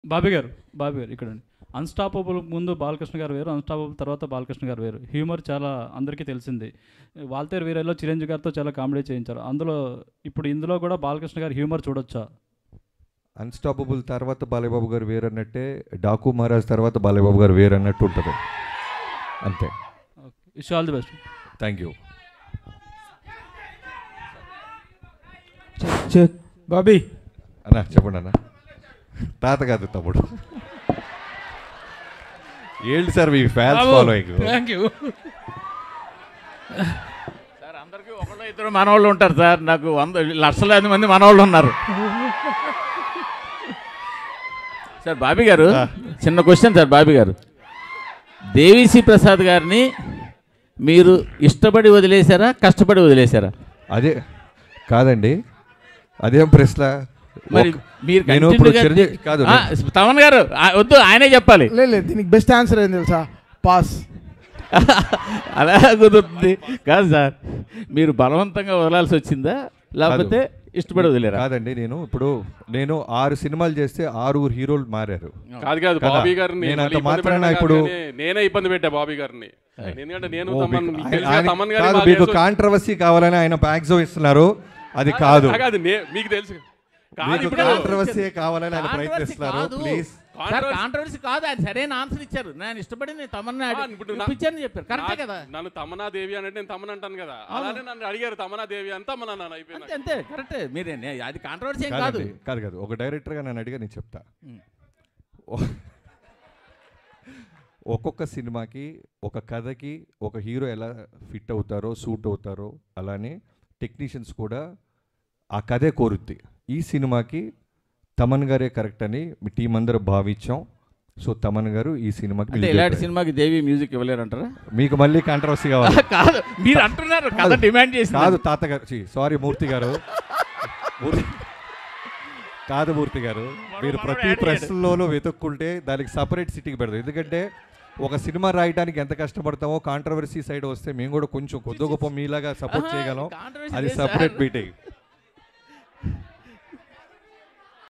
బాబీ గారు బాబీ గారు ఇక్కడండి అన్స్టాపబుల్ ముందు బాలకృష్ణ గారు వేరు అన్స్టాపబుల్ తర్వాత బాలకృష్ణ గారు వేరు హ్యూమర్ చాలా అందరికీ తెలిసింది వాల్తేరు వీరలో చిరంజీవి గారితో చాలా కామెడీ చేయించారు అందులో ఇప్పుడు ఇందులో కూడా బాలకృష్ణ గారి హ్యూమర్ చూడొచ్చా అన్స్టాపబుల్ తర్వాత బాలయ్యబాబు గారు వేరన్నట్టే డాకు మహారాజ్ తర్వాత బాలయ్యబాబు గారు వేరన్నట్టు ఉంటుంది అంతే wish all the best thank you చెక్ బాబీ అన్న చెప్పండి అన్న తాత కాదు తమ్ముడు ఏంటి సార్ మీ fans following thank you sir అందరికీ ఒకళ్ళు ఇద్దరు మనవాళ్ళు ఉంటారు సార్ నాకు వంద లక్షలాది మంది మనవాళ్ళు ఉన్నారు సార్ బాబీ గారు చిన్న క్వశ్చన్ సార్ బాబీ గారు దేవిశ్రీ ప్రసాద్ గారిని మీరు ఇష్టపడి వదిలేశారా కష్టపడి వదిలేశారా అదే కాదండి అదేం ప్రశ్న మరి ఒక్- మీరు నేను continue ఇప్పుడు గా- చిరంజీవి కాదు ఆ, తమన్ గారు ఆ, వద్దు ఆయనే చెప్పాలి లేదు లేదు దీనికి బెస్ట్ ఆన్సర్ ఏం తెలుసా పాస్ అలా కుదురుతుంది కాదు సార్ మీరు బలవంతంగా వదలాల్సి వచ్చిందా లేకపోతే ఇష్టపడి వదిలేరా కాదండి నేను ఇప్పుడు నేను ఆరు సినిమాలు చేస్తే ఆరుగురు హీరోలు మారారు కాదు కాదు కదా. బాబీ గారిని నేను మళ్ళీ అంత ఇబ్బంది మాత్రాన పెట్టడం ఇప్పుడు- కాదు కానీ నేనే ఇబ్బంది పెట్టా బాబీ గారిని ఎందుకంటే నేను ఓ, తమన్ మీకు- మీకు ఆయన- తెలుసుగా, ఆయన- తమన్ గారి కాదు బాగా మీకు చేస్తూ- కాంట్రవర్సీ కావాలని ఆయన ప్యాక్సో ఇస్తున్నారు అది కాదు ఆ, కాదు నే- మీకు తెలుసు కాదు మీకు ఇప్పుడు కాంట్రవర్సీ కావాలని ఆయన Controversy ప్రయత్నిస్తున్నారు కాదు. ప్లీజ్ సార్ Controversy- కాంట్రవర్సీ కాదు ఆయన సరైన ఆన్సర్ ఇచ్చారు నేను ఇష్టపడి నేను తమన్నా ఆ, ఇప్పుడు నా- ఇప్పించాను చెప్పారు కరెక్టే నా- కదా నన్ను తమనా దేవి అంటే నేను తమన్ అంటాను కదా అలానే నన్ను అడిగారు తమనా దేవి అంతా మన నాన్న అయిపోయింది అంతే అంతే కరెక్టే మీరే నే- అది కాంట్రవర్సీ ఏం కాదు కాదండి కాదు కాదు ఒక డైరెక్టర్గా నన్ను అడిగా నేను చెప్తా ఉమ్. ఓ- ఒక్కొక్క సినిమాకి ఒక కథకి ఒక హీరో ఎలా ఫిట్ అవుతారో సూట్ అవుతారో అలానే టెక్నీషియన్స్ కూడా ఆ కథే కోరుద్ది ఈ సినిమాకి తమన్ గారే కరెక్ట్ అని మీ టీం అందరూ భావించాం సో తమన్ గారు ఈ సినిమాకి అంటే music ఇలాంటి director. సినిమాకి దేవి మ్యూజిక్ ఇవ్వలేరంటారా మీకు మళ్ళీ కాంట్రవర్సీ కావాలి కాదు మీరు అంటున్నారు కథ డిమాండ్ చేసి కాదు తాతగారు సారీ మూర్తి గారు మూర్తి కాదు మూర్తి గారు మీరు మరో ప్రతి యాడ్ ప్రశ్నలోనూ వెతుక్కుంటే దానికి సపరేట్ సిటీకి పెడతాం ఎందుకంటే ఒక సినిమా రాయడానికి ఎంత కష్టపడతామో కాంట్రవర్సీ సైడ్ వస్తే మేము కూడా కొంచెం కొద్ది గొప్ప మీలాగా సపోర్ట్ చేయగలం controversy అది లేదు సపరేట్ సార్. మీటింగ్